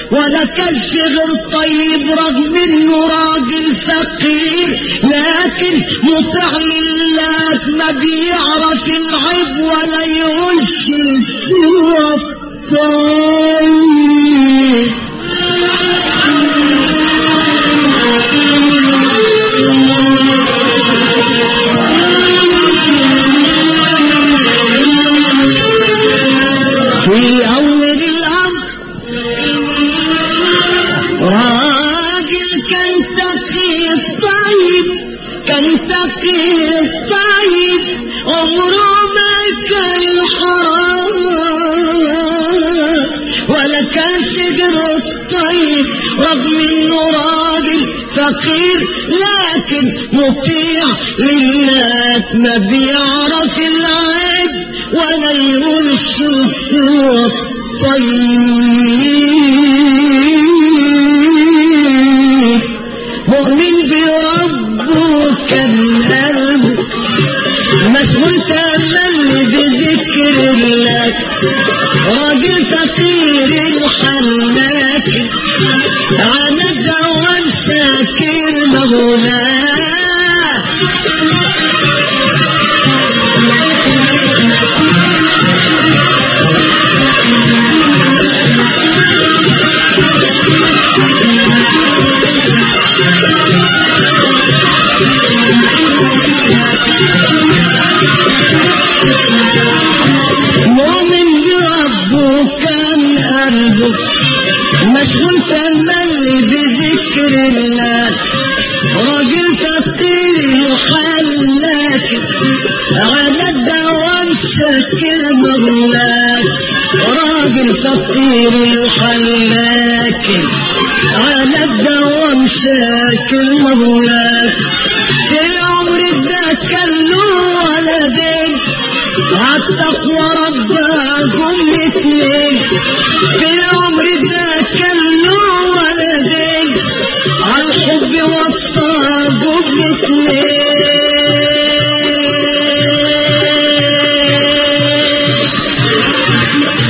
ولا كانش غير طيب رغم انه راجل فقير لكن مطيع لله ما بيعرف العيب ولا يقولش السوى الطيب في أول الأمر راجل كان تقي الطيب كان تقي الطيب عمره ما كان حرام ولا كان شجر الطيب رغم انه راجل فقير لكن مطيع للناس ما بيعرف العيب ولا يقولش هو طيب مؤمن بربه كان قلبه مسؤول تأمل بذكر الله راجل فقير الحلاك على الدوام ساكر مغناه مؤمن بربه كان قلبه مشغول تملي بذكر الله راجل تفكير وحلاك على الدوام شاكر مغلاك راجل تفكير وحلاك على الدوام شاكر مغلاك في عمر ده كان له ولدين عالتقوى رباهم اتنين في العمر ده كان له ولدين عالحب وصاهم اتنين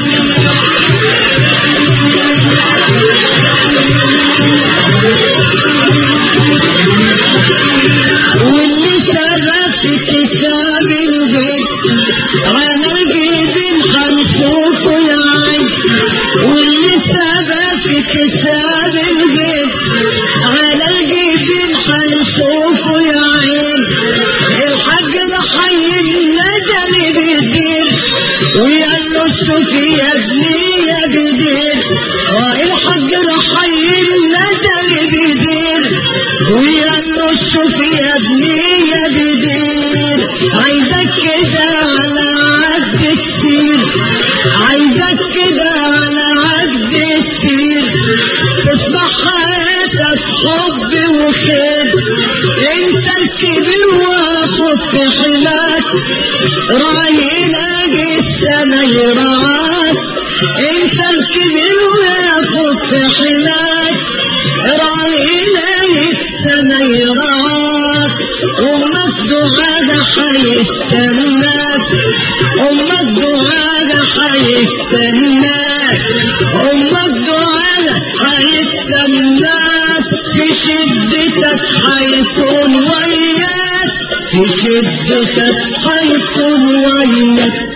واللي سبب في كتاب البيت على الجيب هنشوفه العين واللي سبب في كتاب البيت على الجيب هنشوفه العين الحاج ده حي الندم بيدير ويقال له شوف يا ابني يا بدير الحاج ده حي الندم بيدير ويقال له شوف يا ابني يا بدير عايزك كده على عد كتير عايزك كده على عد كتير تصبح حياتك حب وخير انت الكبير واخد في حماك راعي لاقي السما يرعاك انت الكبير واخد في حماك راعي لاقي السما يرعاك امك دعاء حيستناك امك دعاء حيستناك امك دعاء حيستناك في شدتك حيكون وياك في شدتك حيكون وياك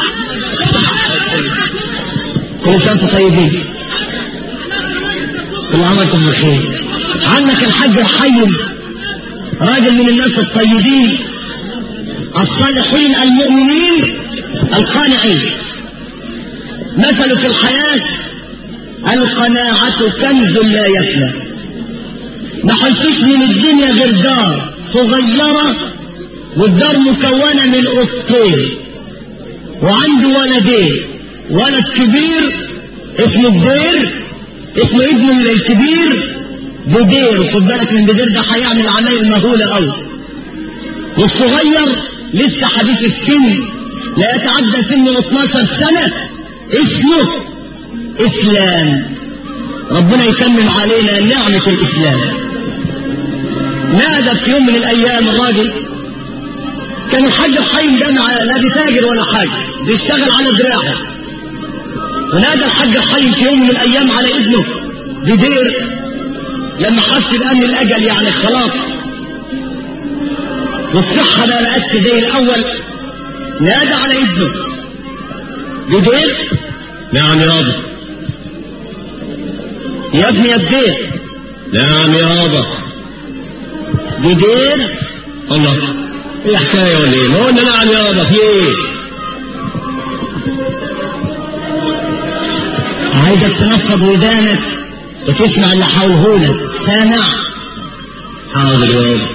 كل سنة وانتم طيبين كل عام وانتم بخير عنك الحاج الحي راجل من الناس الطيبين الصالحين المؤمنين القانعين مثل في الحياة القناعة كنز لا يفنى ما حسوش من الدنيا غير دار صغيرة والدار مكونة من أسطين وعنده ولدين ولد كبير اسمه الدير اسمه ابنه الكبير بدير خد بالك من بدير ده هيعمل عمايل مهولة قوي والصغير لسه حديث السن لا يتعدى سنه 12 سنة اسمه اسلام ربنا يتمم علينا نعمة الاسلام نادى في يوم من الايام الراجل كان الحاج الحي ده مع لا بتاجر ولا حاجة بيشتغل على دراعه ونادى الحاج الحي في يوم من الايام على ابنه بدير لما حس بأن الأجل يعني خلاص والصحة ما بقتش زي الأول نادى على ابنه بدير نعم يابا يا ابني يا بدير نعم يابا بدير الله ايه حكايه ولا ايه؟ ما قلنا نعم يابا في ايه؟ عايزك تنفض ودانك وتسمع اللي حولهولك سامع حاضر يابا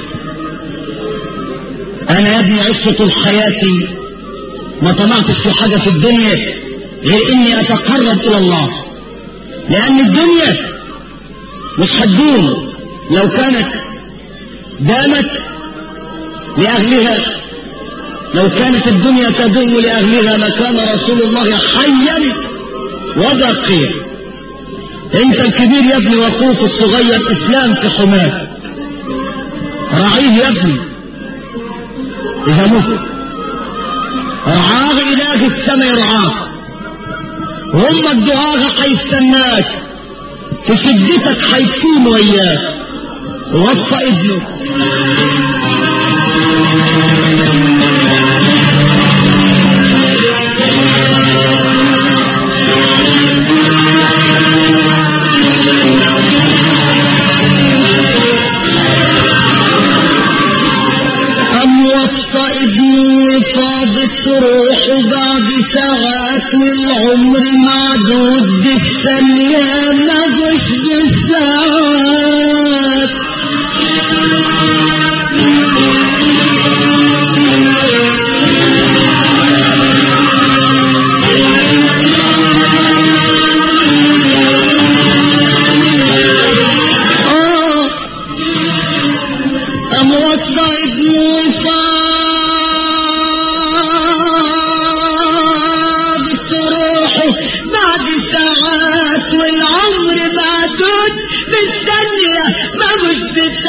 انا يا ابني عشت طول حياتي ما طمعتش في حاجه في الدنيا غير اني اتقرب الى الله لان الدنيا مش هتدوم لو كانت دامت لاهلها لو كانت الدنيا تدوم لاهلها لكان رسول الله حيا وبقيا انت الكبير يا ابني واخوك الصغير اسلام في حماك راعيه يا ابني اذا مت رعاه اله السماء يرعاه هم الدعاء هيستناك في شدتك هيكون وياك ووصى ابنه أم وصى ابنه وفاضت روحه بعد ساعات والعمر معدود بالثانية ما جوش بالساعات آه أم وصى ابنه وفاضت روحه بعد ساعات والعمر معدود بالثانية ما مش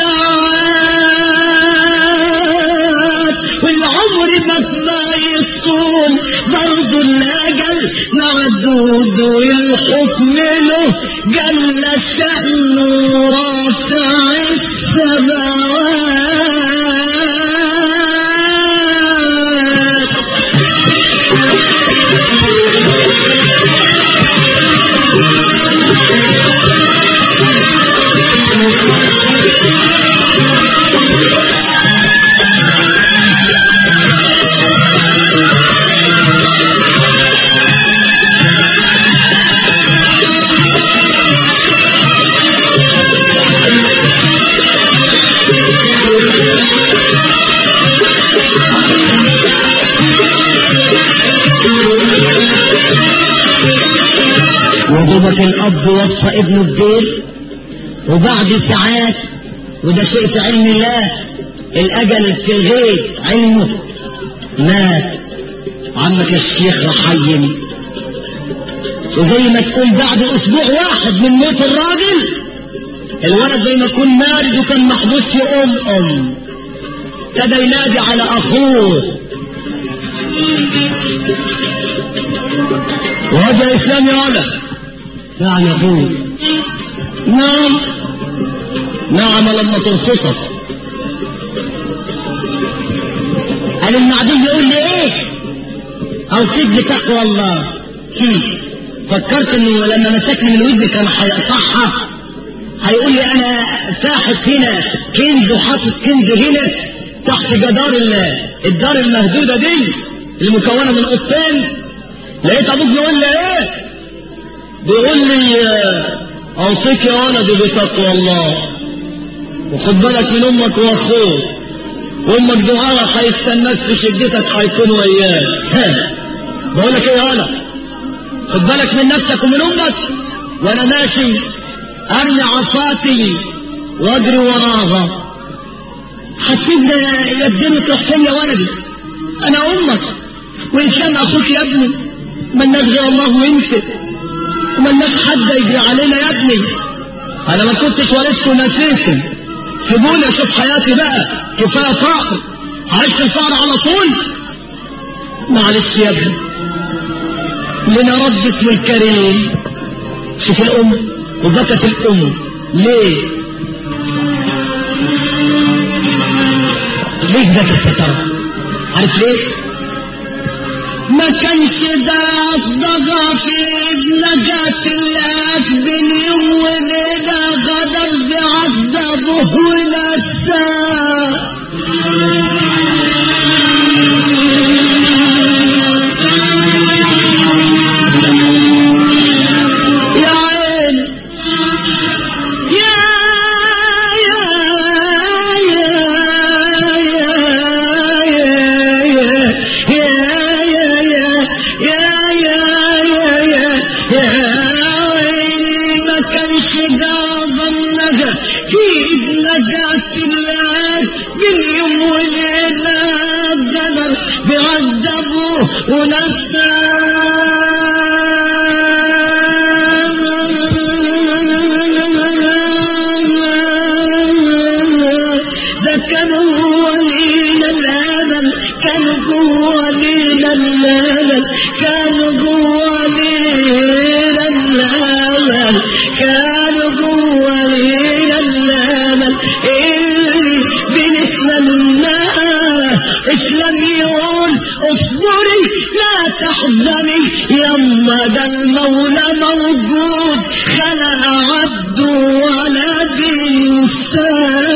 بالساعات والعمر مهما يطول برضه الأجل معدود والحكم له جل شأنه رافع السماوات وضبط الأب وصى ابنه الدير وبعد ساعات وده شيء في علم الله الأجل في الغيب علمه مات عمك الشيخ رحيم وزي ما تقول بعد أسبوع واحد من موت الراجل الولد زي ما يكون مارد وكان محبوس في أم أم ابتدى ينادي على أخوه وهذا إسلام يا ولد نعم يا أخوي نعم نعم لما تنصفك قال المعدوم يقول لي ايه اوصيك بتقوى الله كيف فكرت انه لما مسكني من ودني كان هيقطعها هيقول لي انا ساحب هنا كنز وحاطط كنز هنا تحت جدار ال- الدار المهدوده دي المكونه من اوضتين لقيت ابوك بيقول لي ايه بيقول لي آه، اوصيك يا ولدي بتقوى الله وخد بالك من امك واخوك وامك دعاء هيستناك في شدتك هيكون وياك ها، بقول لك ايه يا ولد خد بالك من نفسك ومن امك وانا ماشي ارمي عصاتي واجري وراها حسيت يديني تحسن يا ولدي انا امك وان كان اخوك يا ابني مالناش غير الله وانت ومالناش حد يجري علينا يا ابني انا ما كنتش ولدت ونسيت سيبوني اشوف حياتي بقى كفايه فقر عشت الفقر على طول معلش يا ابني لنا رب اسمه الكريم شوف الام وبكت الام ليه ليه بكت يا ترى عارف ليه ما كانش ده أصدقى في ابنك تلاك بين يوم وليلة غدر بعذبه ونساه يا عين يا يا يا يا ما كانش ده ظنك في ابنك الله باليوم وليلة قدر بعذبه ونساه ده كان هو ليل الامل كان هو ليل الامل كان هو ليل الامل كان هو ليل الامل اللي بنتمنى اسلام يقول اصبري لا تحزني يما ده المولى موجود خلق عبده ولا بينساه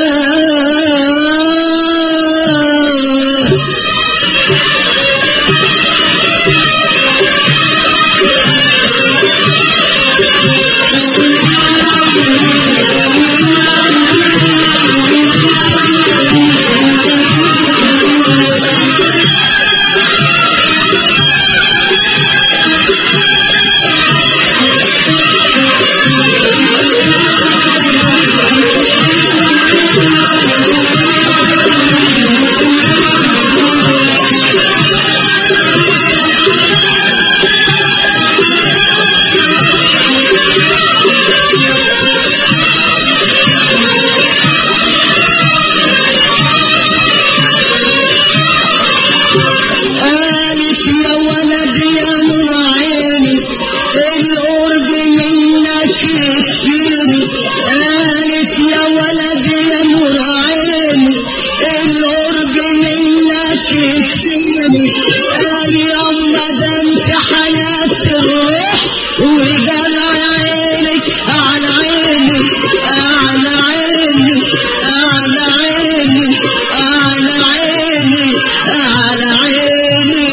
قالت يا ولد يا نور عيني القرب منك يكفيني قالت يا ولد يا نور عيني القرب منك يكفيني قال يا أما ده انت حياة الروح وجمع عينك على عيني على عيني على عيني على عيني على عيني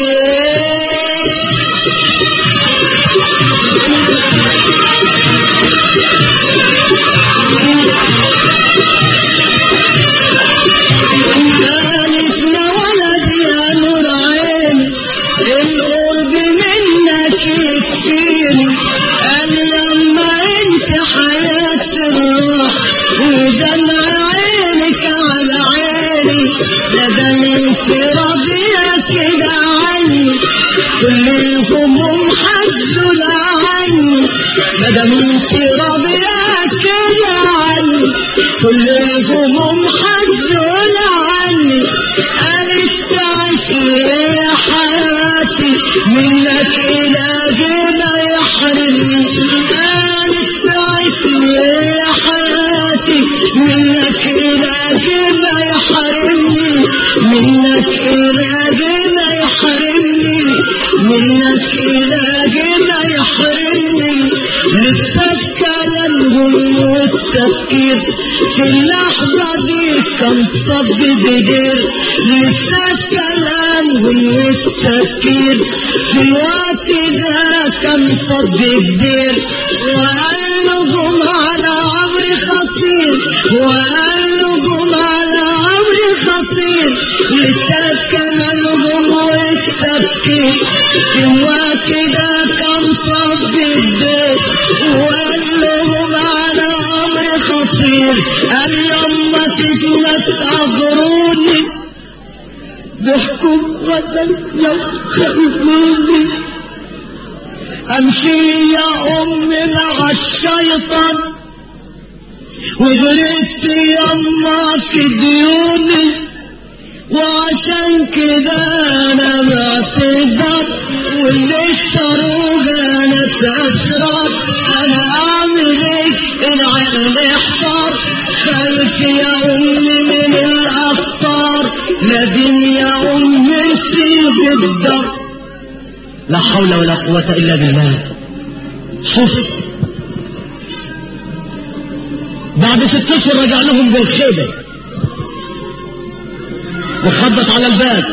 قالت يا ولد يا نور عيني القرب منك يكفيني قال لما انت حياة الروح ودمع عينك على عيني لدى انفرادية كده عني كل الهموم حزن عني مدام انفرادية كده عني كل الهموم حزن عني قالت تعيش يا حياتي منك إلهنا يحرمني قالت تعيش يا حياتي منك إلهنا يحرمني منك إلهنا يحرمني منك إلهنا يحرمني لسه الكلام والتفكير في اللحظة دي كان صب بدير لسه الكلام والتفكير في الوقت ده كان صب بدير وقال لهم على عمر خطير وقال لهم على عمر خطير لسه الكلام والتفكير في الوقت ده كان صب بدير وقال لهم على امر خطير قال يما تجلس اغروني بحكم غدا لو خلفوني امشي يا امي مع الشيطان وغرقت يما في ديوني وعشان كده انا بعتذر واللي اشتروها انا تسرب انا اعمل ايه لازم يا أم نسيب الدار لا حول ولا قوة إلا بالله شوف بعد ست اشهر رجع لهم بالخيبة وخبط على الباب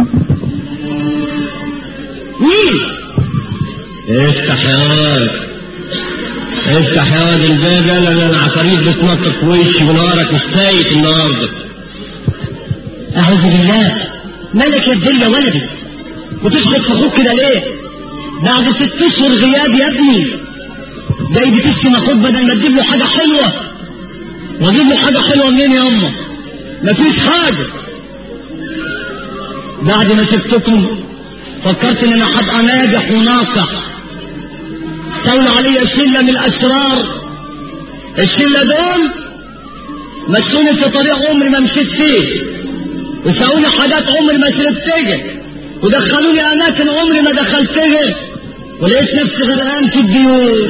مين؟ افتح يا واد افتح يا واد الباب انا انا العفاريت بتنطط في وشي ونارك مش فايت النهارده أعوذ بالله مالك يا ابن يا ولدي وتشخط في أخوك كده ليه؟ بعد ست اشهر غياب يا ابني جاي بتشتم أخوك بدل ما تجيب له حاجة حلوة واجيب له حاجة حلوة منين يا أمه؟ مفيش حاجة بعد ما سبتكم فكرت ان انا هبقى ناجح وناصح طول علي شله من الاسرار الشله دول مشوني في طريق عمري ما مشيت فيه وساووني حاجات عمري ما شربتها ودخلوني اماكن عمري ما دخلتها ولقيت نفسي غرقان في الديون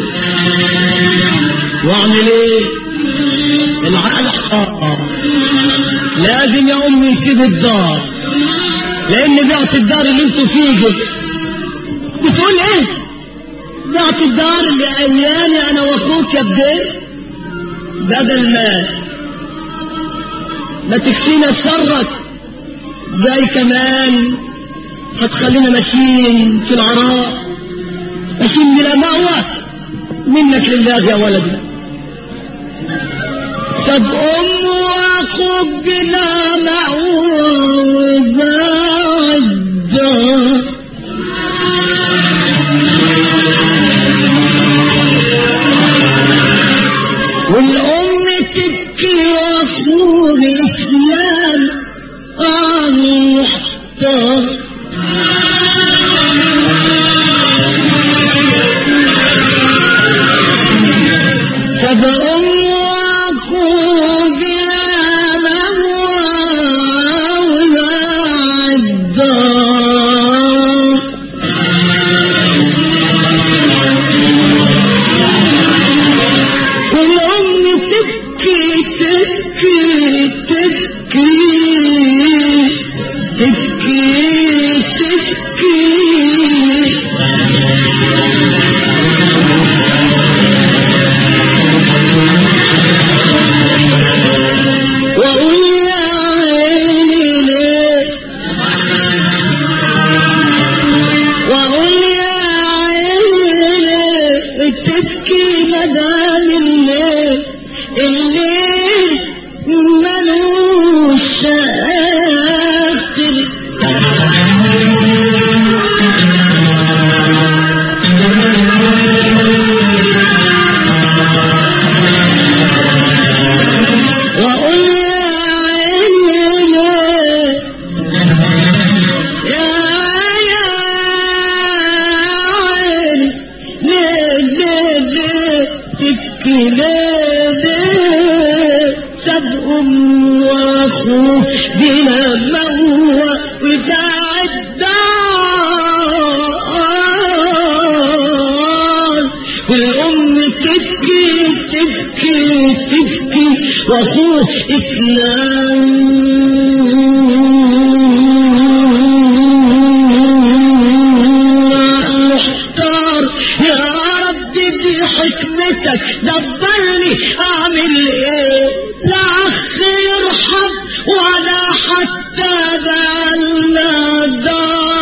واعمل ايه العقل حقا لازم يا امي نسيب الدار لان بعت الدار اللي انتوا فيه بتقول ايه بعت الدار اللي قايلاني انا واخوك يا بدير بدل ما ما تكفينا شرك جاي كمان هتخلينا ماشيين في العراء ماشيين بلا مأوى منك لله يا ولدي طب ام واخوك بلا مأوى وبعد والأم تبكي وأخوه إسلام آه محتار طب أم وأخوه بلا مأوى وبعد والأم تبكي تبكي تبكي تبكي تبكي وأقول يا عيني ليه وأقول يا عيني ليه تبكي مدام الليل الليل ملوش آخر وأقول يا عيني ليه يا يا عيني ليه ليه ليه تبكي ليه ليه ساب أم وأخوه بلا موى وبتاع الدار والأم تبكي تبكي تبكي وأخوه إسلام محتار يا رب دي حكمتك دبرني أعمل إيه لا أخ يرحم ولا حتى بالنا دار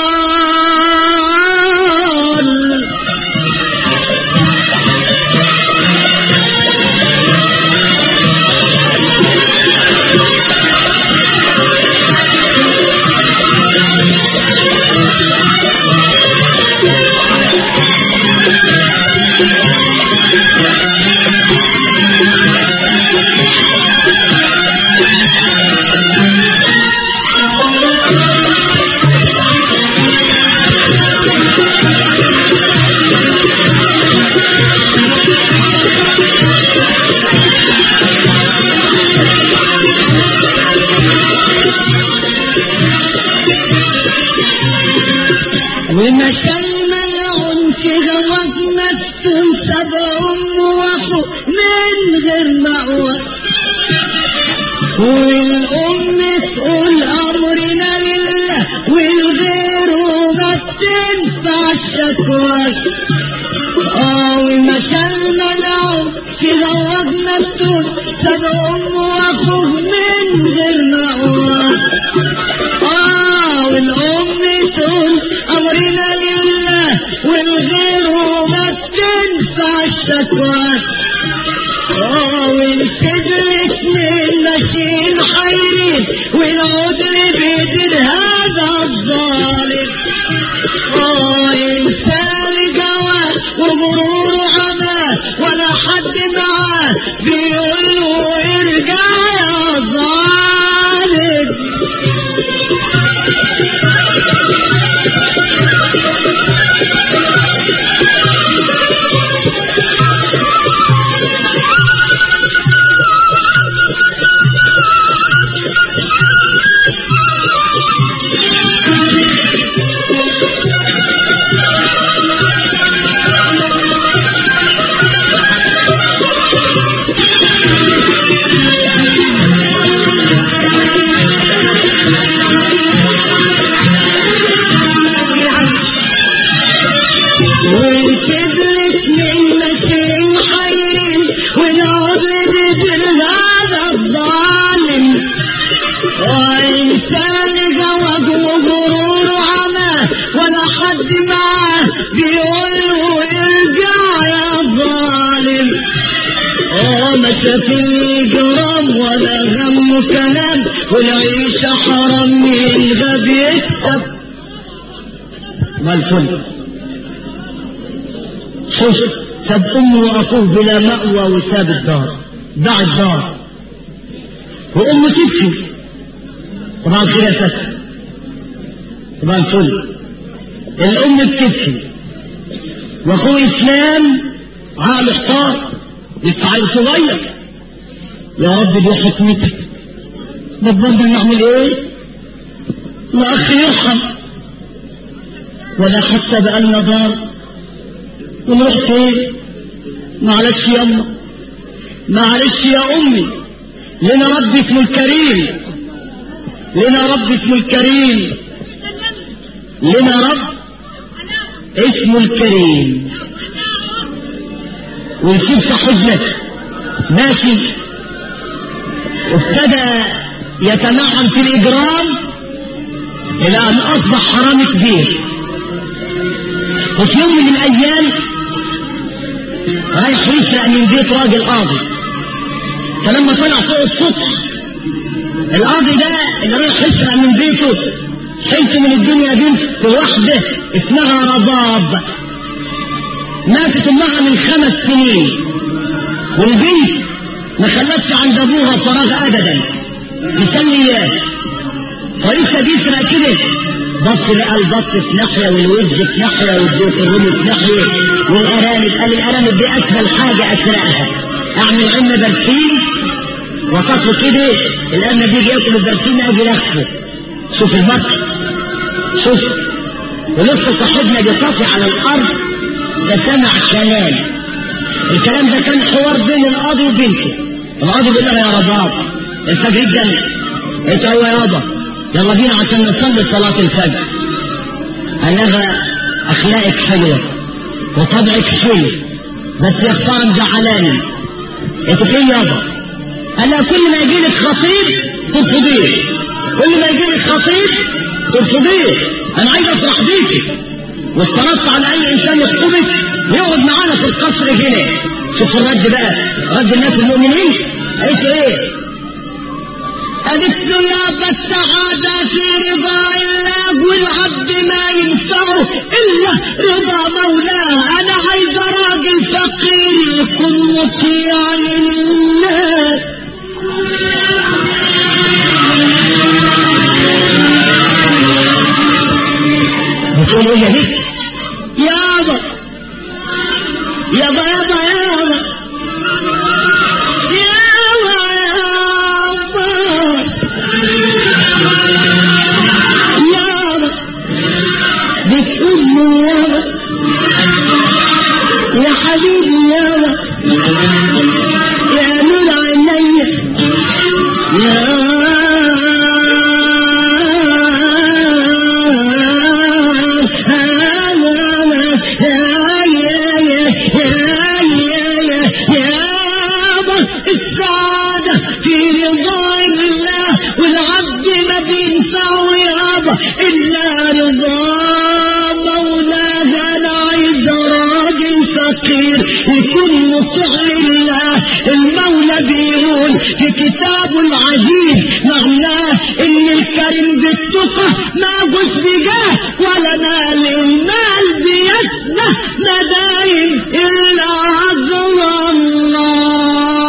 الأم وأخوه من غير مأوى آه والأم تقول أمرنا لله والغير ما تنفع الشكوى آه والكذب من ماشيين حيرين والعذر بيد هذا الظالم آه إنسان جواه وغرور عماه ولا حد معاه بيقول له ارجع يا ظالم والكبرت من مسير حيين والعذر بيد هذا الظالم وإنسان زوج وغرور عماه ولا حد معاه بيقول له ارجع يا ظالم اه ما شاف الجرام ولا غم كلام والعيشة حرام من غاب يكسب ما الفل شوف ساب امه واخوه بلا مأوى وساب الدار باع الدار وامه تبكي طبعا خير يا فتى طبعا فل الام بتبكي واخوه اسلام عقله احتار لسه عيل صغير يا رب دي حكمتك نقدر نعمل ايه لا اخي يرحم ولا حتى بقالنا دار ونروح فين معلش يما معلش يا امي لنا رب اسمه الكريم لنا رب اسمه الكريم لنا رب اسمه الكريم ونسيب صاحبنا ماشي ابتدى يتنعم في الاجرام الى ان اصبح حرام كبير وفي يوم من الايام رايح يسرق من بيت راجل قاضي فلما طلع فوق السطح القاضي ده اللي رايح يسرق من بيته شايفه من الدنيا بنت واحدة اسمها رباب ماتت امها من خمس سنين والبنت ما خلتش عند ابوها فراغ ابدا مسميات ولسه بيسرق كده بص لقى البط في ناحيه والوز في ناحيه والدوس الرومي في ناحيه والارانب قال الارانب دي اسهل حاجه اسرقها اعمل عنا برسيم وسطه كده الارنب بيجي ياكل البرسيم اجي لفه شوف البط شوف ولسه صاحبنا بيطافي على الارض ده سمع كلام الكلام ده كان حوار بين القاضي وبنته القاضي بيقول لها يا رباب الفجر الجنة قلت ايوه يابا يلا بينا عشان نصلي صلاة الفجر قال لها اخلاقك حلوة وطبعك حلو بس يا خسارة مزعلاني قلت ايه يابا قال لها كل ما يجي لك خطيب ترفضيه كل ما يجي لك خطيب ترفضيه انا عايز افرح بيكي وافترضت على اي انسان يخطبك يقعد معانا في القصر هنا شوف الرد بقى رد الناس المؤمنين قالت ايه قالت له يا السعادة في رضا الله والعبد ما ينفعه إلا رضا مولاه أنا عايز راجل فقير يكون مطيع لله بتقول ايه يا بنت يابا يابا يابا يابا يابا يابا يابا بتقول له يابا يا حبيبي يابا يا في كتابه العزيز معناه ان الكريم بالتقى ما جوز بجاه ولا مال المال بيسنى مداين الا عذر الله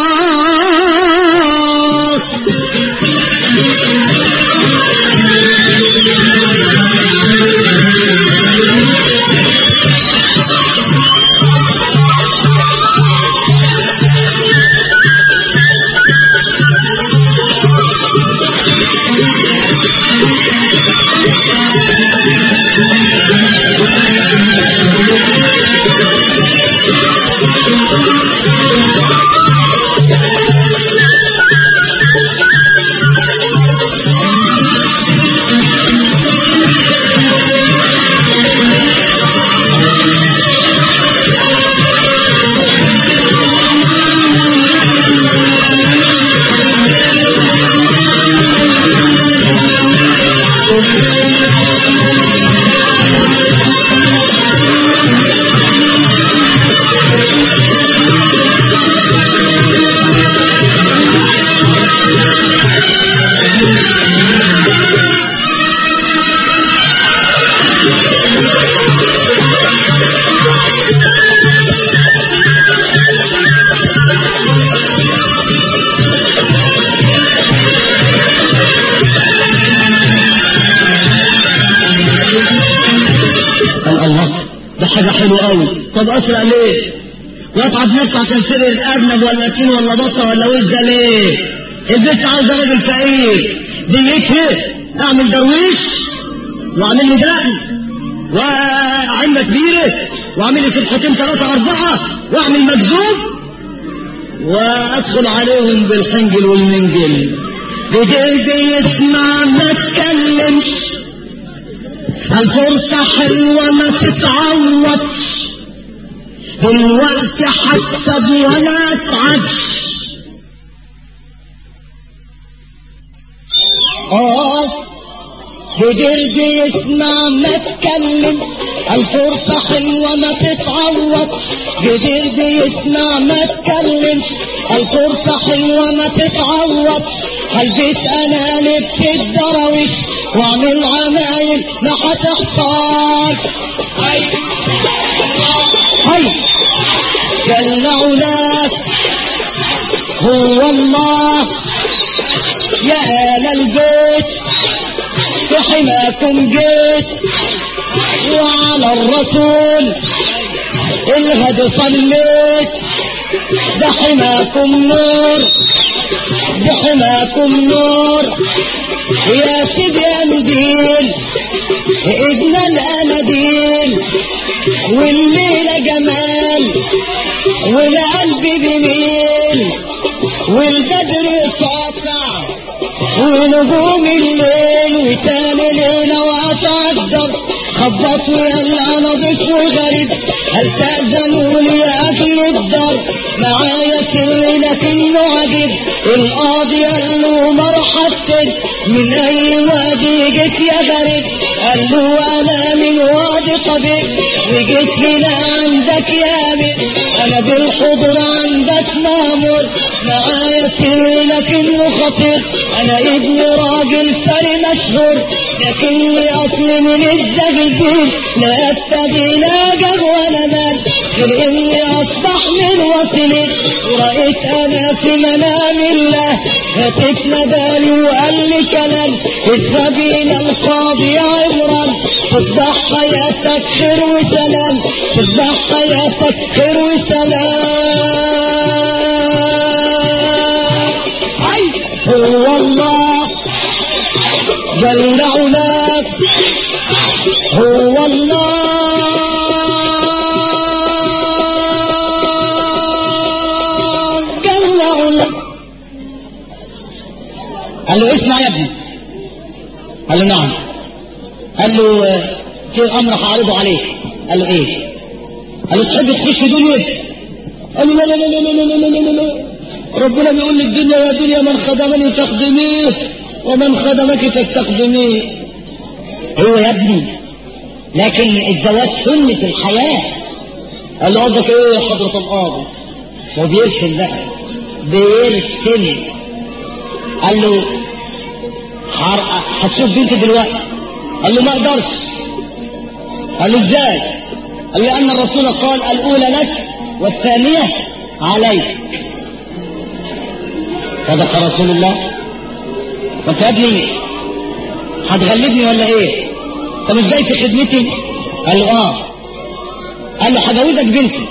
قال الله ده حاجة حلوة قوي طب أسرع ليه؟ وأتعب نفسي عشان سر الأرنب ولا تين ولا بطة ولا وزة ليه؟ البيت عاوز راجل فقير ديتي أعمل درويش وأعمل لي دقن وعمة كبيرة وأعمل لي فتحتين ثلاثة أربعة وأعمل مجذوب وأدخل عليهم بالحنجل والمنجل بجيبي يسمع ما تكلمش الفرصة حلوة ما تتعوضش الوقت حسب ولا تعبش اه بجلد يسمع ما تكلم الفرصة حلوة ما تتعوض بجلد يسمع ما تكلم الفرصة حلوة ما تتعوض هلبس انا لبس الدراويش واعمل عمايل ما هتحصل هاي هاي جل علاك هو الله يا آل البيت في حماكم جيت وعلى الرسول الهدي صليت بحماكم نور بحماكم نور يا سيدي يا مدين ابن الاناديل والليله جمال والقلب بميل والبدر ساطع ونجوم الليل وتاني ليلة وأتقدر خبطوا يلا أنا ضيف وغريب هل تأذنوني يا أهل الدار معايا سر لكنه عجيب القاضي قال له مرحبتين من أي وادي جيت يا غريب قال له أنا من وادي طبيب وجيت هنا عندك يا بيه أنا بالحضور عندك مامور معايا سر لكنه خطير أنا ابن راجل ثري مشهور لكني أصلي من الزغزور لا أتبي لا جب ولا مال غير إني أصبح من وصلي ورأيت أنا في منام الله هتف بالي وقال لي كلام اذهب إلى القاضي يا عمران تصبح حياتك خير وسلام تصبح حياتك خير وسلام أي هو الله جل علاك هو الله جل علاك قال له اسمع يا ابني قال له نعم قال له آه، في امر هعرضه عليك قال له ايه قال له تحب تخش دنيا قال له لا لا لا لا لا لا لا لا لا ربنا بيقول للدنيا يا دنيا من خدمني تخدميه ومن خدمك تستخدميه ايوه يا ابني لكن الزواج سنة الحياة قال له قصدك ايه يا حضرة القاضي هو بيرسم بقى بيرسم قال له حر- هتشوف بنتي دلوقتي قال له ما اقدرش قال له ازاي قال له ان الرسول قال الاولى لك والثانيه عليك صدق رسول الله وانت يا ابني هتغلبني ولا ايه طب ازاي في خدمتي قال له اه قال له هجوزك بنتي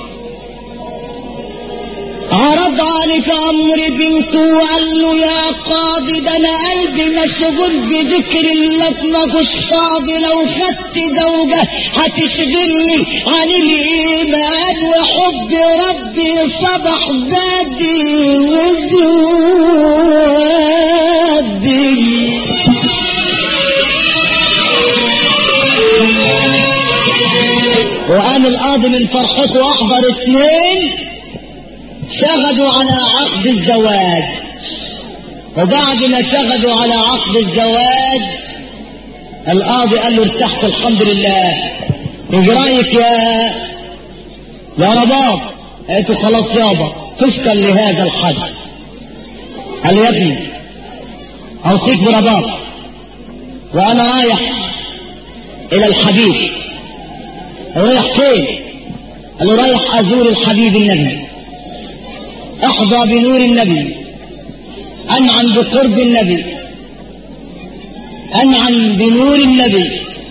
عرض عليك امر بنته وقال له يا قاضي ده انا قلبي مشغول بذكر لك ما فيش فاضي لو خدت زوجة هتشغلني عن الايمان وحب ربي صبح زادي وزادي وقام القاضي من فرحته احضر اثنين شغدوا على عقد الزواج وبعد ما شغدوا على عقد الزواج القاضي قال له ارتحت الحمد لله ايش رايك يا يا رباب قلت له خلاص يابا تشكر لهذا الحد قال له يا ابني اوصيك برباب وانا رايح الى الحبيب رايح فين قال له رايح ازور الحبيب النبي احظى بنور النبي انعم بقرب النبي انعم بنور النبي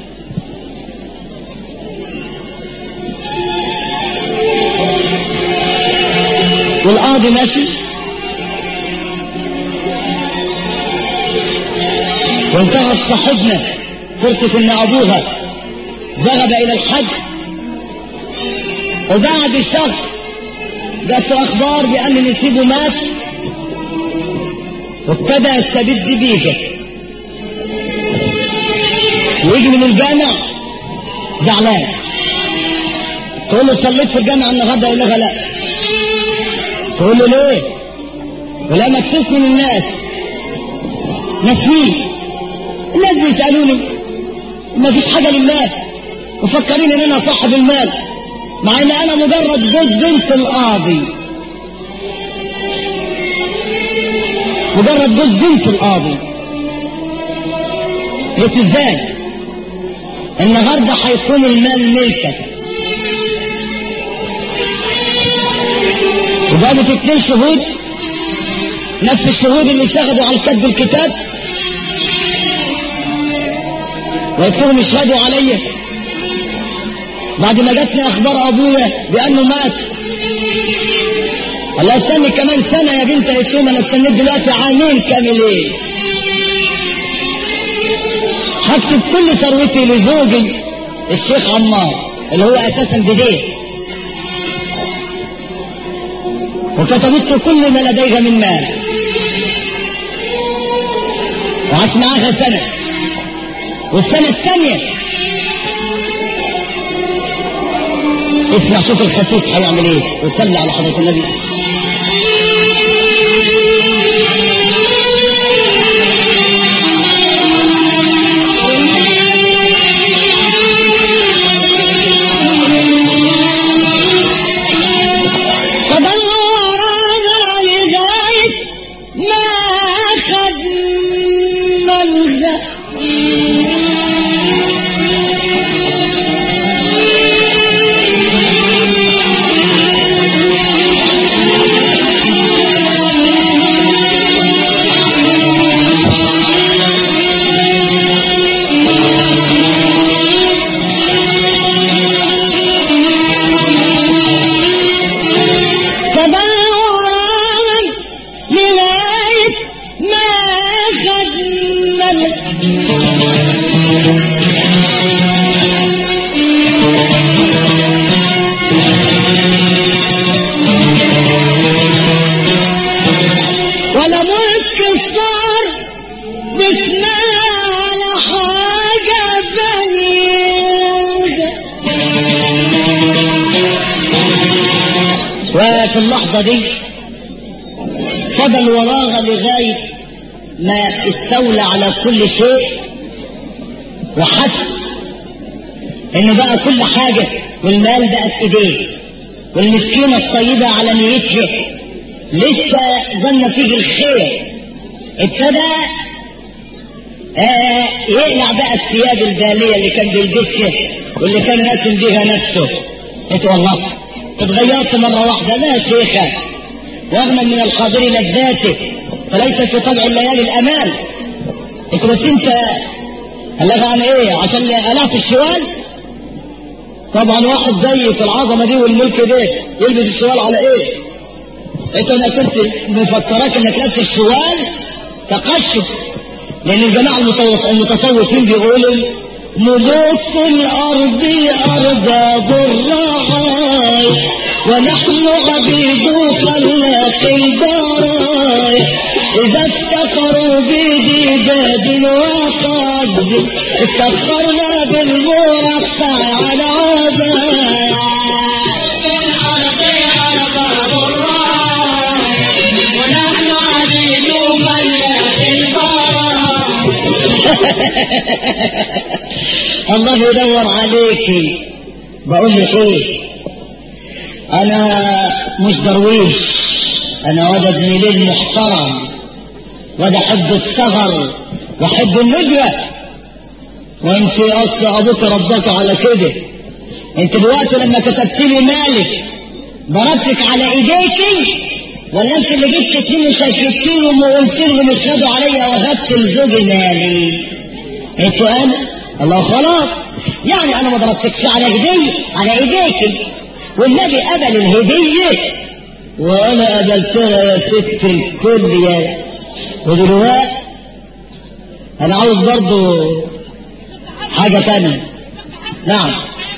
والقاضي ماشي وانتهت صاحبنا فرصة ان ابوها ذهب الى الحج وبعد شهر جت اخبار بان نسيبه مات وابتدى يستبد بيها ويجي من الجامع زعلان تقول له صليت في الجامع النهارده يقول لها لا تقول له ليه؟ ولا مكسوف من الناس نسيت الناس بيسالوني ما فيش حاجه لله مفكرين ان انا صاحب المال مع ان انا مجرد جوز بنت القاضي مجرد جوز بنت القاضي بس ازاي النهارده هيكون المال ملكك وجابت اتنين شهود نفس الشهود اللي شهدوا على كتب الكتاب وقلت لهم اشهدوا عليا بعد ما جاتني اخبار ابويا بانه مات الله استني كمان سنة يا بنت قلت لهم انا استنيت دلوقتي عامين كاملين هكتب كل ثروتي لزوجي الشيخ عمار اللي هو اساسا بديه وكتبت كل ما لديها من مال وعاش معاها سنة والسنة الثانية اسمع شوف الخسيس هيعمل ايه وصلي على حضرة النبي فضلوا ورانا لغاية ما أخذنا الزق فضلوا ورانا لغاية ما أخذنا الزق ولا ملك الصار بسنا على حاجة بعيدة وفي اللحظة دي فضل وراها لغاية ما استولى على كل شيء وحس انه بقى كل حاجة والمال بقى في ايديه والمسكينة الطيبة على نيتها لسه ظن فيه الخير ابتدى آه يقلع بقى الثياب البالية اللي كان بيلبسها واللي كان راسم بيها نفسه قلت والله اتغيرت مرة واحدة لا يا شيخة رغما من القادر لذاته فليس في طبع الليالي الأمان قلت بس انت قال عن ايه عشان قلعت الشوال طبعا واحد زي في العظمة دي والملك ده يلبس الشوال على ايه انت انا كنت مفكراك انك لابس الشوال تقشف لان الجماعة المتصوف- المتصوفين بيقولوا ملوك الارض ارباب الرعاي ونحن عبيد خلاق البرايا اذا افتخروا بديداد وقد استخرنا بالمرقع على عبايا الله يدور عليكي بقول لك ايه انا مش درويش انا واد ابن ليل محترم واد احب السهر واحب الندوة وانت اصل ابوك ربك على كده انت دلوقتي لما كتبت لي مالك ضربتك على ايديكي ولا انت اللي جبت اتنين وشككتيهم وقلت لهم اشهدوا عليا وهبت لزوجي مالي انتوا انا الله خلاص يعني انا ما ضربتكش على ايدي على ايديك والنبي قبل الهدية وانا قبلتها يا ست الكل يا ودلوقتي انا عاوز برضو حاجة تانية نعم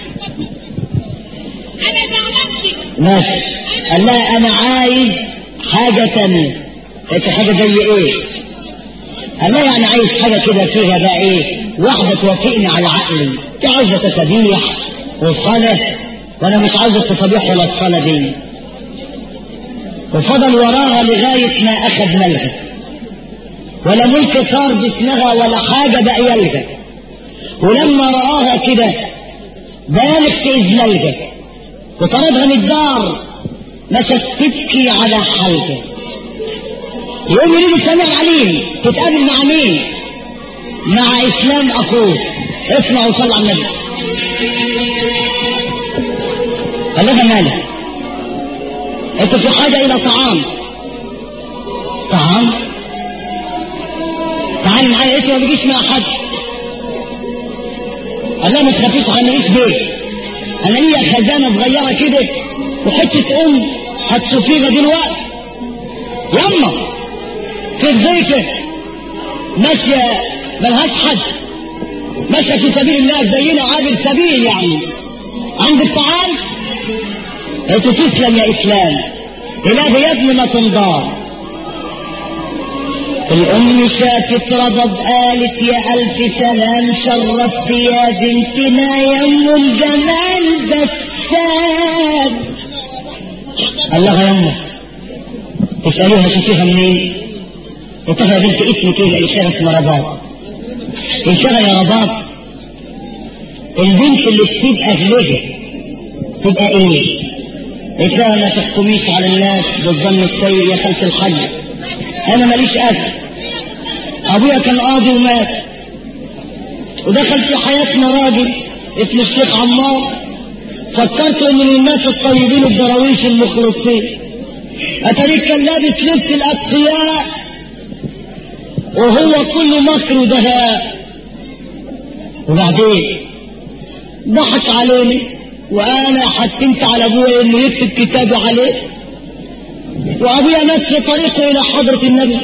ماشي قال لها انا عايز حاجة تانية قلت حاجة زي ايه قال لها يعني عايز حاجة كده فيها بقى ايه واحدة توافقني على عقلي انت عايزة تسابيح وصلاة وانا مش عايز التسابيح ولا الصلاة دي وفضل وراها لغاية ما اخذ ملغى ولا ملك صار باسمها ولا حاجة بقى يلغى ولما رآها كده بالغ في إذلالها وطردها من الدار مشت تبكي على حلقه يقوم يريد سامع عليم تتقابل مع مين مع اسلام اخوه اسمع وصل على النبي قال لها مالك انت في حاجه الى طعام طعام تعالي معايا انت ما بيجيش مع حد قال لها ما تخافيش عن رئيس بيت انا ليا خزانه صغيره كده وحته ام هتشوفيها دلوقتي يما في الزيتة ماشية ملهاش حد ماشية في سبيل الله زينا عابر سبيل يعني عندك طعام انت تسلم يا اسلام اله يا ابن ما تنضار الام شافت رضب قالت يا الف سلام شرفت يا بنتنا يا ام الجمال بسام الله يا امه تسألوها شوفيها منين وتفهم يا بنت اسمك ايه الاشارة اسمها رباط الاشارة يا رباط البنت اللي بتبقى اهلها تبقى ايه إذا ما تحكميش على الناس بالظن السيء يا خلف الحج انا ماليش اهل ابويا كان قاضي ومات ودخل في حياتنا راجل اسمه الشيخ عمار فكرت ان من الناس الطيبين الدراويش المخلصين أتريك كان لابس لبس الأتقياء وهو كل مكر ودهاء وبعدين ضحك عليني وأنا حكمت على أبويا إنه يكتب كتابي عليه وأبويا مات في طريقه إلى حضرة النبي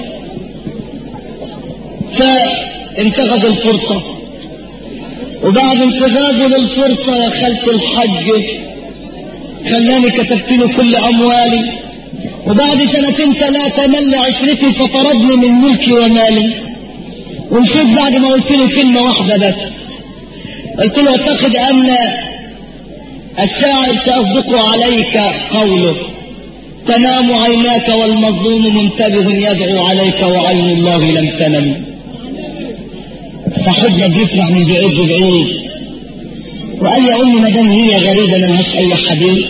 فانتهز الفرصة وبعد انتهازه للفرصة يا خالة الحج خلاني كتبت له كل أموالي وبعد سنتين ثلاثة مل عشرتي فطردني من ملكي ومالي ومشيت بعد ما قلت له كلمة واحدة بس قلت له اعتقد أن الشاعر سيصدق عليك قوله تنام عيناك والمظلوم منتبه يدعو عليك وعين الله لم تنم فحجة بيسمع من بعيد بعيد وقال يا أمي ما دام هي غريبة ملهاش أي حبيب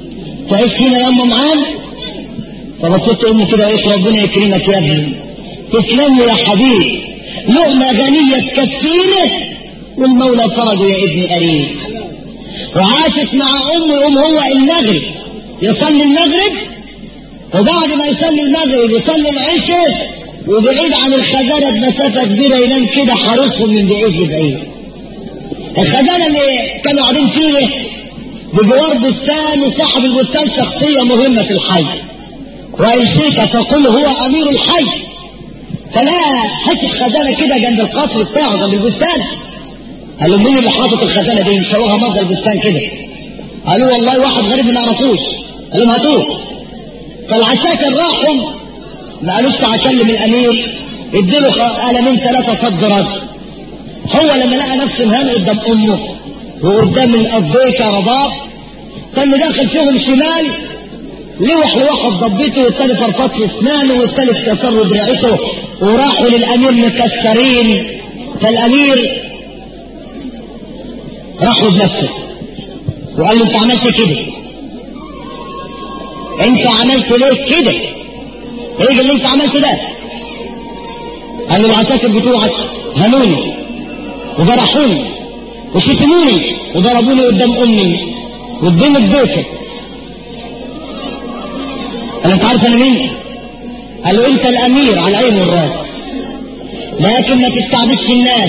تعيش هنا يا أم معانا فبصيت امي كده قلت ربنا يكرمك يا ابني تسلم يا حبيبي لقمة غنية تكفينا والمولى فرجه يا ابن قريب وعاشت مع أمه يقوم هو المغرب يصلي المغرب وبعد ما يصلي المغرب يصلي العشاء وبعيد عن الخزانة بمسافة كبيرة ينام كده حارسهم من بعيد لبعيد الخزانة اللي كانوا قاعدين فيه بجوار بستان وصاحب البستان شخصية مهمة في الحي وإن شئت فقل هو أمير الحي فلا حته خزانة كده جنب القصر بتاعه جنب البستان قالوا مين اللي حاطط الخزانة دي نشوها مصدر البستان كده قالوا والله واحد غريب ما نعرفوش قال لهم هاتوه فالعساكر راحوا ما قالوش اكلم الامير اديله قلمين ثلاثة صد رد هو لما لقى نفسه مهان قدام امه وقدام الابيت رباب كان داخل فيهم شمال لوح لواحد ضبته والتاني فرفط له اسنانه والتالت كسر له دراعته وراحوا للامير مكسرين فالامير راحوا بنفسه وقال له انت عملت كده انت عملت ليه كده ايه اللي انت عملته ده قال له العساكر بتوعك هنوني وجرحوني وشتموني وضربوني قدام امي قدام الدوسه قال انت عارف انا مين قال له انت الامير على عين الراس لكن ما تستعبدش الناس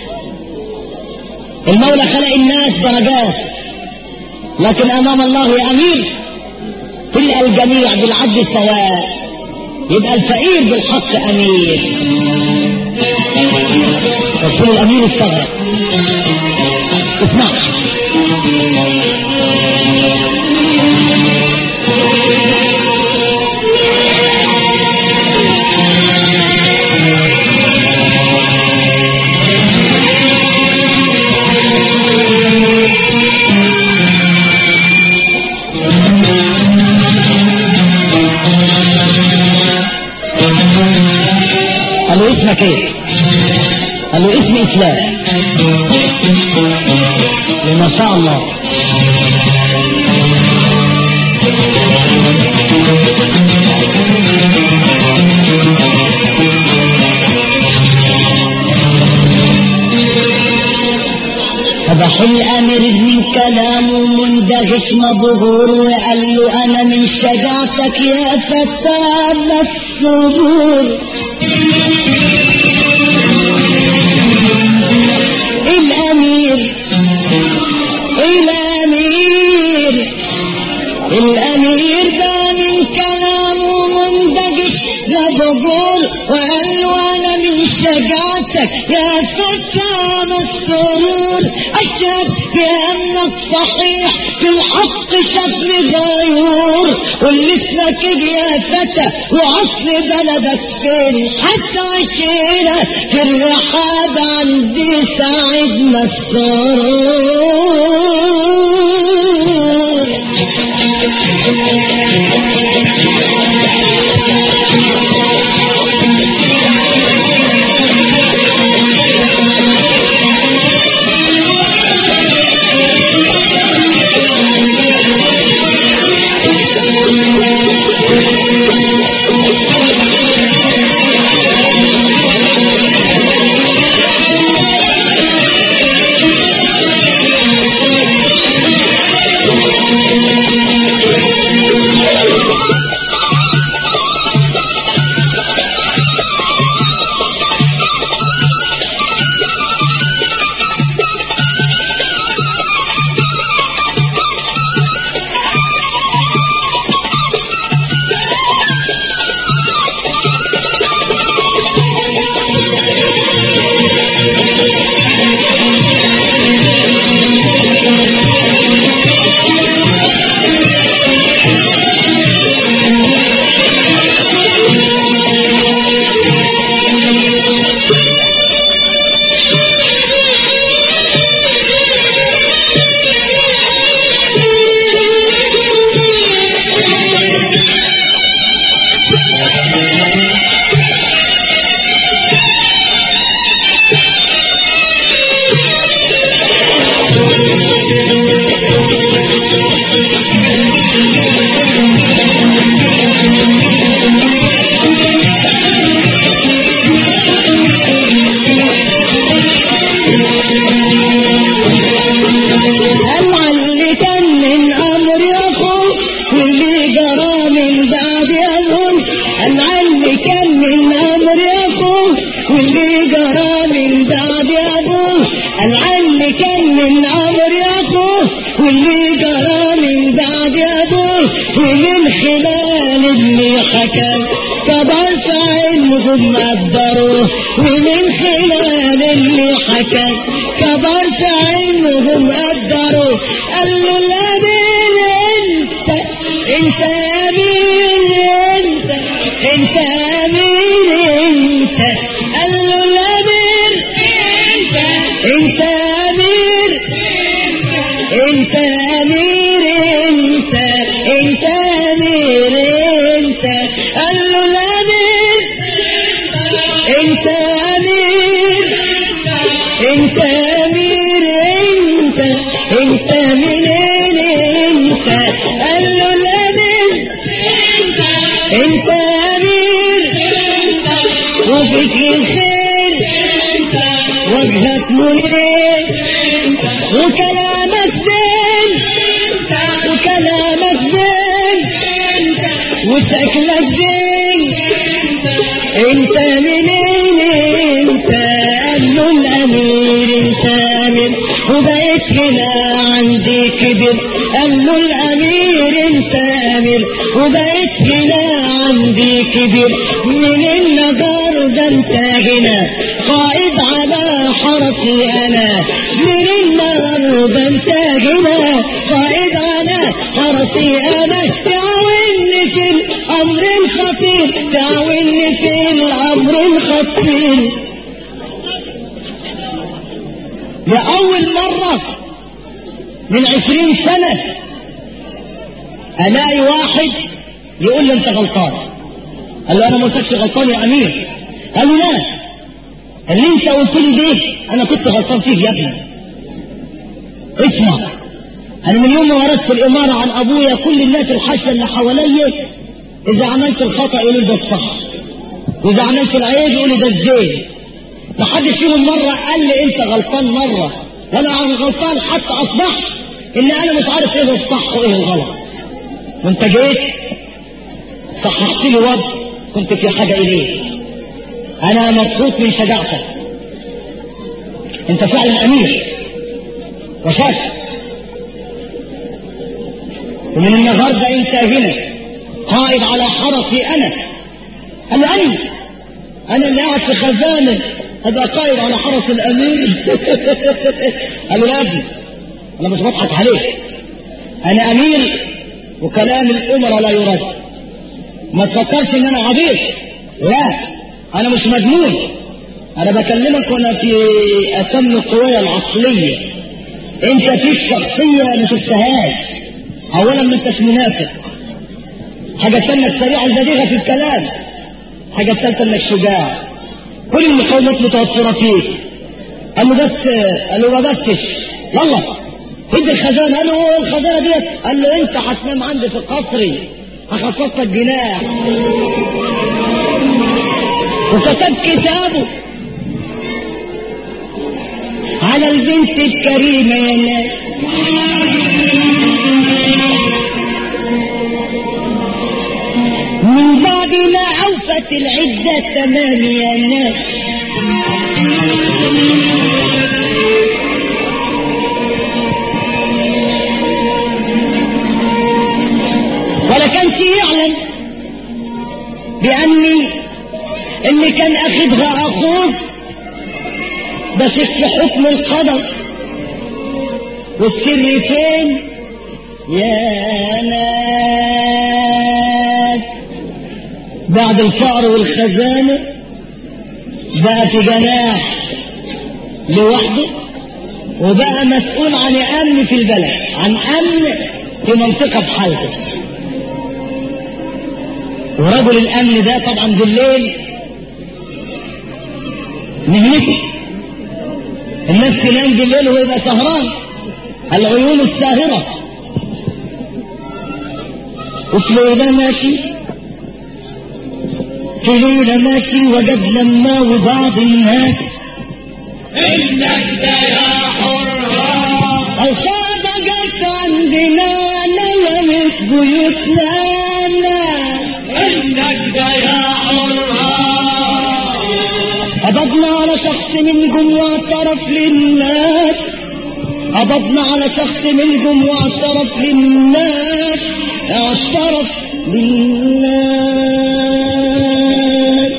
المولى خلق الناس درجات لكن امام الله يا امير تلقى الجميع بالعدل سواء يبقى الفقير بالحق امير رسول الامير استغرب اسمع قال له اسمك ايه قال له اسمي اسلام ما شاء الله فضح الامير من كلامه مندهش مبهور وقال له انا من شجاعتك يا فتى الصبور الامير الامير الامير ده من كلامه مندهش مبهور وقال له انا من شجاعتك يا فتى السرور أشهد بأنك صحيح في الحق شكل غيور واللي اسمك يا فتى وعصر بلدك فين حتى عشيرة في الرحاب عندي سعيد مسرور العم كان من امر اخوه واللي جرى من بعد ابوه ومن خلال اللي حكى كبر علمهم قدروه ومن خلال اللي حكى كبر علمهم قدروه قال له الامير انت انت يا امير انت انت يا امير انت قال له الامير انت انت يا امير انت يا امير انت انت يا امير انت قال له الامير انت يا امير انت يا امير انت انت منين انت قال له الامير انت يا امير وفيك الخير وجهك منير وكلامك زين وكلامك زين وشكلك زين انت منين انت قال له الامير انت امير وبقيت هنا عندي كبر قال له الامير انت امير وبقيت هنا عندي كبر من النجار ده انت هنا قائد على حرسي انا من النار ده انت هنا قائد على حرسي انا تعاوني في الامر الخطير تعاوني في الامر الخطير لأول مرة من عشرين سنة ألاقي واحد يقول لي أنت غلطان قال له أنا ما قلتلكش غلطان يا أمير قال له لا اللي أنت قلت لي ده أنا كنت غلطان فيه يا ابني اسمع أنا من يوم ما ورثت الإمارة عن أبويا كل الناس الحاشة اللي حواليا إذا عملت الخطأ يقولوا ده الصح وإذا عملت العيب يقولوا ده الزين ما حدش فيهم مرة قال لي انت غلطان مرة وانا غلطان حتى اصبحت ان انا مش عارف ايه الصح وايه الغلط وانت جيت صححت لي وضع كنت في حاجة اليه انا مبسوط من شجاعتك انت فعلا امير وشاك ومن النهارده انت هنا قائد على حرسي انا قال لي انا انا اللي قاعد في خزانه ابقى قائد على حرس الامير قال له يا ابني انا مش بضحك عليك انا امير وكلام الامراء لا يرد ما تفكرش ان انا عبيط لا انا مش مجنون انا بكلمك وانا في اتم القوية العقلية انت فيك شخصية ما شفتهاش اولا ما انتش منافق حاجة تانية سريعة البديهة في الكلام حاجة ثالثة انك شجاع كل المقاومات متوفرة فيك قال له بس قال له ما بسش يلا ادي الخزانة قال له هو الخزانة ديت قال له انت هتنام عندي في قصري هخصص لك جناح وكتب كتابه على البنت الكريمة يا ناس من بعد ما عوفت العدة تمام يا ناس ولا كانش يعلم بأني اللي كان أخذها أخوه بس في حكم القدر والسر فين يا ناس بعد الفقر والخزانة بقى في جناح لوحده وبقى مسؤول عن أمن في البلد عن أمن في منطقة بحالته ورجل الأمن ده طبعا بالليل مهنته الناس تنام بالليل وهو يبقى سهران العيون الساهرة وفي ماشي في ليلة ماشي وجد لما وبعض الناس انك ده يا حرام الصعبة جت عندنا نلمت بيوتنا انك ده يا حرام قبضنا على شخص شخص منكم واعترف للناس قبضنا على شخص منكم واعترف للناس اعترف للناس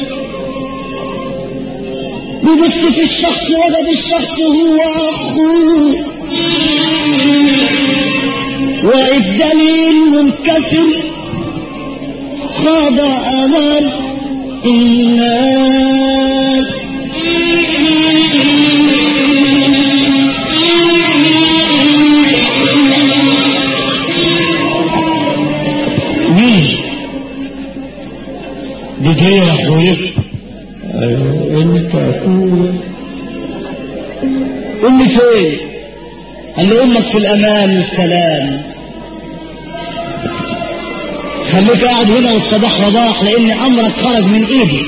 ببص في الشخص وجد الشخص هو اخوه وإذ دليل منكسر خاض أمام الناس مين؟ دي جاية يا أخويا ايوه انت اخويا أمي فين؟ قال له أمك في الأمان والسلام خليك قاعد هنا والصباح رباح لأن أمرك خرج من إيدي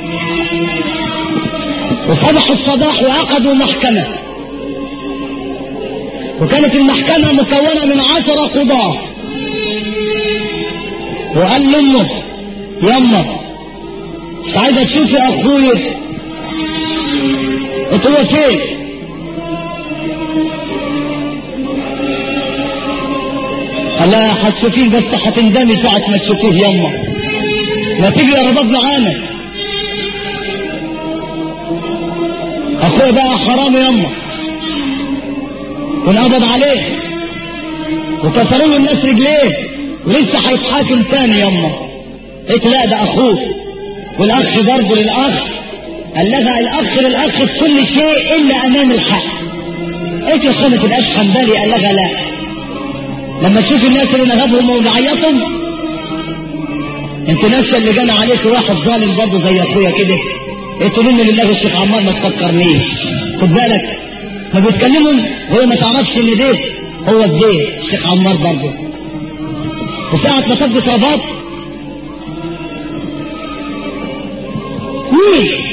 وصبح الصباح وعقدوا محكمة وكانت المحكمة مكونة من عشرة قضاة وقال لأمه يما مش عايزة تشوفي أخويا قلت له فين؟ قال لها هتشوفيه بس هتندمي ساعة ما تشوفيه يما ما تيجي يا رباب معانا اخويا بقى حرام يما ونقبض عليه وكسروا له الناس رجليه ولسه هيتحاكم تاني يما قلت لا ده اخوه والاخ برضه للاخ قال لها الاخ للاخ في كل شيء الا امام الحق قلت يا اخويا ما تبقاش حنبلي قال لها لا لما تشوف الناس اللي نغبهم وبعيطهم انت ناس اللي جانا عليك واحد ظالم برضه زي اخويا كده انتوا مني لله الشيخ عمار ما تفكرنيش خد بالك ما بيتكلموا وهي ما تعرفش ان ده هو الدين الشيخ عمار برضه وساعة ما تبدو رباط مين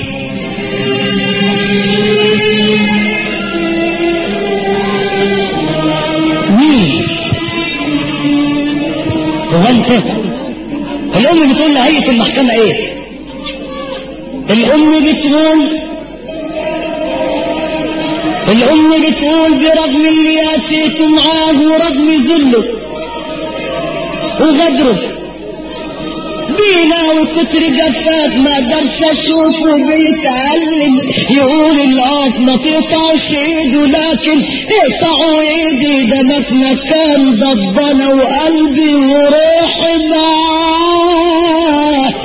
مين هو انت الام بتقول لهيئة المحكمة ايه الام بتقول الام بتقول برغم اللي ياسيته معاه ورغم ذله وغدره بينا وكتر جفاف ما قدرش اشوفه بيتعلم يقول القاف ما تقطعش ايده لكن اقطعوا ايدي ده ما في مكان ضبنا وقلبي وروحي معاه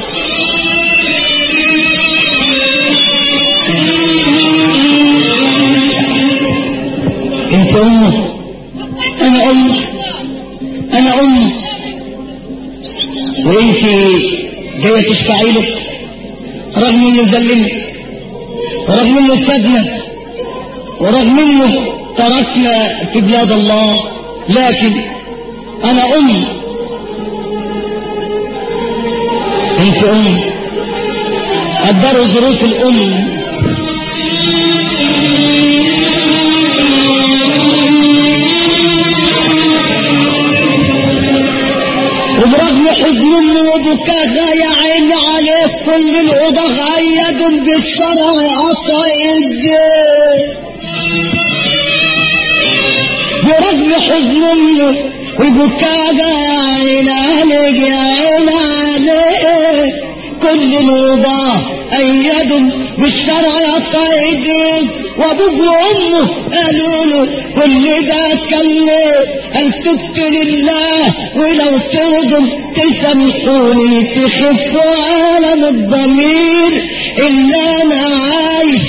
انت امه انا امه انا امه وانت جايه تشفعي له رغم انه ذلني ورغم انه سابنا ورغم انه تركنا في بلاد الله لكن انا ام انت ام قدروا ظروف الام وبرغم حزن امه وبكاها يا عيني عليه كل الأوضة غيدوا بالشرع قطع الدين برغم حزن امه وبكاها يا عيني عليك يا عيني عليك كل الأوضة أيدوا بالشرع قطع الدين وابوك وامه قالوا له كل ده اتكلم ان تبت لله ولو ترضوا تسامحوني تخفوا عالم الضمير اللي انا عايش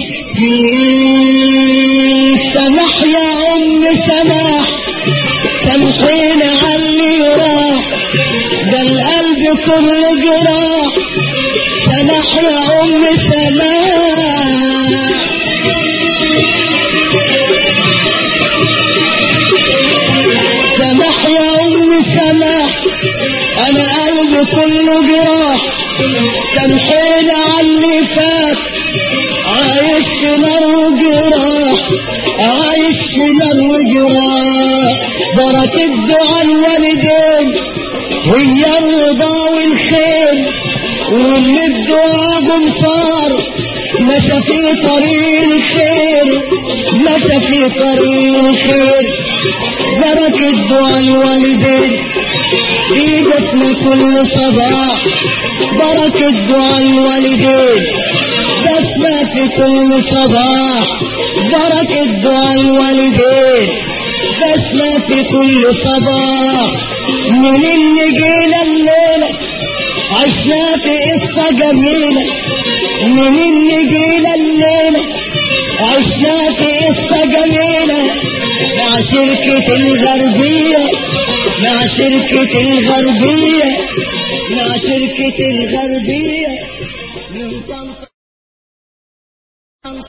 فيه سمح يا ام سمح سامحيني على اللي راح ده القلب كله جراح سمح يا ام سمح سمح يا أم سمح أنا قلبي كله جراح سامحيني على اللي فات عايش في نار وجراح عايش في نار وجراح بركة دعاء الوالدين هي الرضا والخير واللي الدعاء صار مشى في طريق الخير مشى في طريق الخير بركة دعاء الوالدين في جسم كل صباح بركة دعاء الوالدين بسمة في كل صباح بركة دعاء الوالدين بسمة في كل صباح من النجيلة الليلة عشنا في قصة جميلة من النجيلة الليلة عشنا في قصة جميلة مع شركة الغربية مع شركة الغربية مع شركة الغربية من طنطا